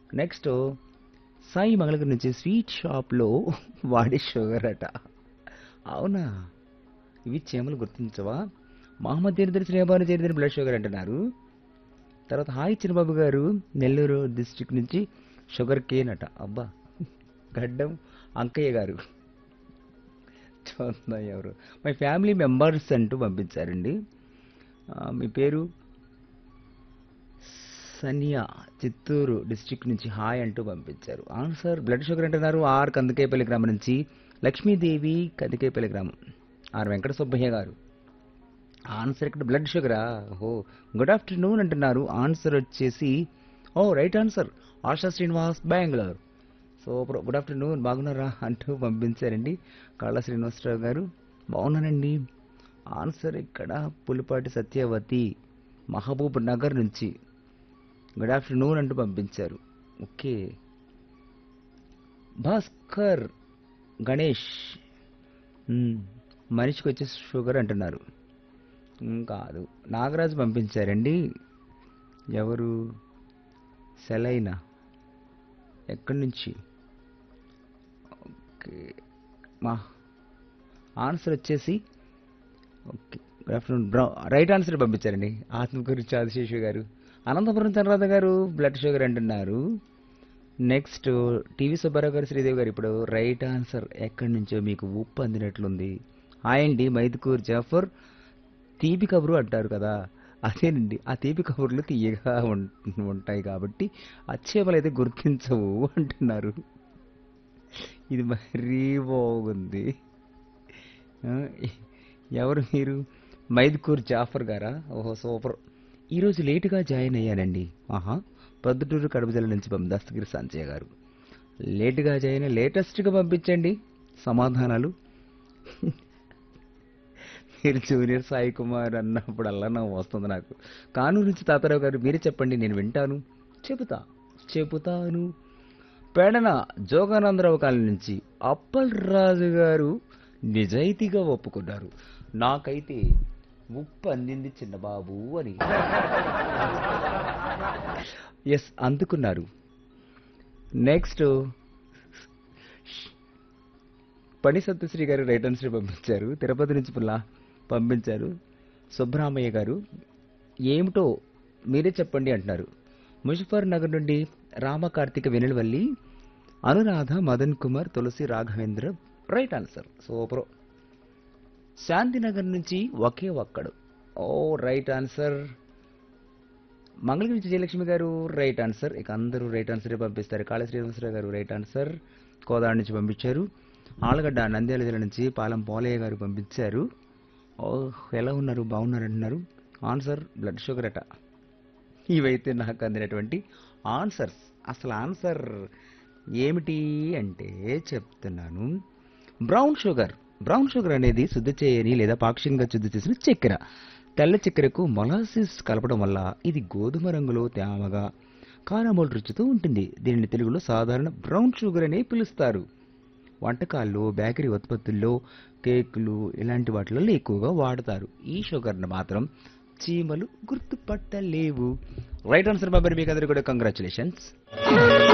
Next Sai Mangalagiri నుంచి sweet షాప్లో వాడే షుగర్ అట అవునా ఇవి చీమలు గుర్తించవా మహమ్మద్ దీని శ్రీబాను చేరిదిన బ్లడ్ షుగర్ అంటున్నారు తర్వాత హాయ్ చిన్నబాబు గారు నెల్లూరు డిస్ట్రిక్ట్ నుంచి షుగర్ కేన్ అట అబ్బా గడ్డం అంకయ్య గారు చూద్దాం ఎవరు మై ఫ్యామిలీ మెంబర్స్ అంటూ పంపించారండి ఆ, మీ పేరు సనియా చిత్తూరు డిస్ట్రిక్ట్ నుంచి హాయ్ అంటూ పంపించారు ఆన్సర్ బ్లడ్ షుగర్ అంటున్నారు ఆర్ కందకేపల్లి గ్రామం నుంచి లక్ష్మీదేవి కందకేపల్లి గ్రామం ఆర్ వెంకట సుబ్బయ్య గారు ఆన్సర్ ఇక్కడ బ్లడ్ షుగరా ఓహో గుడ్ ఆఫ్టర్నూన్ అంటున్నారు ఆన్సర్ వచ్చేసి oh right answer Asha Srinivas Bengaluru so good afternoon బాగున్నారా అంటూ పంపించారండి కాళ్ళ శ్రీనివాసరావు గారు బాగున్నానండి ఆన్సర్ ఇక్కడ పులిపాటి సత్యవతి మహబూబ్ నగర్ నుంచి గుడ్ ఆఫ్టర్నూన్ అంటూ పంపించారు ఓకే భాస్కర్ గణేష్ మ్మ్. మనిషికి వచ్చే షుగర్ అంటున్నారు మ్మ్, కాదు నాగరాజు పంపించారండి ఎవరు సెలైనా ఎక్కడి నుంచి ఓకే మా ఆన్సర్ వచ్చేసి okay good afternoon bro right answer పంపించారండి ఆత్మకూరు చాదిశేషు గారు అనంతపురం చంద్రరాధ గారు బ్లడ్ షుగర్ అంటున్నారు నెక్స్ట్ టీవీ సుబ్బారావు గారు శ్రీదేవి గారు ఇప్పుడు రైట్ ఆన్సర్ ఎక్కడి నుంచో మీకు ఉప్పు అందినట్లుంది హాయ్ అండి మైదుకూర్ జాఫర్ తీపి కబురు అంటారు కదా అదేనండి ఆ తీపి కబుర్లు తీయగా ఉం- ఉంటాయి కాబట్టి అచ్చేపలు అయితే గుర్తించవు అంటున్నారు ఇది మరీ బాగుంది ఆ, ఎవరు మీరు మైదుకూర్ జాఫర్ గారా ఓహో సూపర్ ఈరోజు లేటుగా జాయిన్ అయ్యానండి ఆహా ప్రొద్దుటూరు కడప జిల్లా నుంచి పంపి దస్తగిరి సంజయ్ గారు లేటుగా జాయిన్ అయ్యి లేటెస్ట్గా పంపించండి సమాధానాలు మీరు జూనియర్ సాయి కుమార్ అన్నప్పుడల్లా నాకు వస్తుంది నాకు కానూరు నుంచి తాతారావు గారు మీరే చెప్పండి నేను వింటాను చెబుతా చెబుతాను పెడన జోగానందరావు కాలనీ నుంచి అప్పల్ రాజు గారు నిజాయితీగా ఒప్పుకున్నారు నాకైతే ఉప్పు అందింది చిన్నబాబు అని ఎస్ అందుకున్నారు నెక్స్ట్ పని సత్యశ్రీ గారు రైట్ ఆన్సర్ పంపించారు తిరుపతి నుంచి పుల్లా పంపించారు సుబ్రహ్మయ్య గారు ఏమిటో మీరే చెప్పండి అంటున్నారు ముజఫర్ నగర్ నుండి Rama Karthika Venulavalli Anuradha Madan Kumar Tulasi Raghavendra right answer super Shantinagar నుంచి ఒకే ఒక్కడు ఓ రైట్ ఆన్సర్ మంగళగిరి నుంచి జయలక్ష్మి గారు రైట్ ఆన్సర్ ఇక అందరూ రైట్ ఆన్సరే పంపిస్తారు కాళ శ్రీనివాసరావు గారు రైట్ ఆన్సర్ కోదాడ నుంచి పంపించారు ఆలగడ్డ నంద్యాల జిల్లా నుంచి పాలెం పోలయ్య గారు పంపించారు ఓ ఎలా ఉన్నారు బాగున్నారు అంటున్నారు ఆన్సర్ బ్లడ్ షుగర్ అట ఇవైతే నాకు అందినటువంటి ఆన్సర్స్ అసలు ఆన్సర్ ఏమిటి అంటే చెప్తున్నాను బ్రౌన్ షుగర్ బ్రౌన్ షుగర్ అనేది శుద్ధి చేయని లేదా పాక్షికంగా శుద్ధి చేసిన చక్కెర తెల్ల చక్కెరకు మొలాసిస్ కలపడం వల్ల ఇది గోధుమ రంగులో తేమగా కారమోల్ రుచితో ఉంటుంది దీనిని తెలుగులో సాధారణ బ్రౌన్ షుగర్ అనే పిలుస్తారు వంటకాల్లో బేకరీ ఉత్పత్తుల్లో కేకులు ఇలాంటి వాటిల్లో ఎక్కువగా వాడతారు ఈ షుగర్ను మాత్రం చీమలు గుర్తుపట్టలేవు రైట్ ఆన్సర్ బాబర్ మీకు అందరికీ కూడా కంగ్రాచులేషన్స్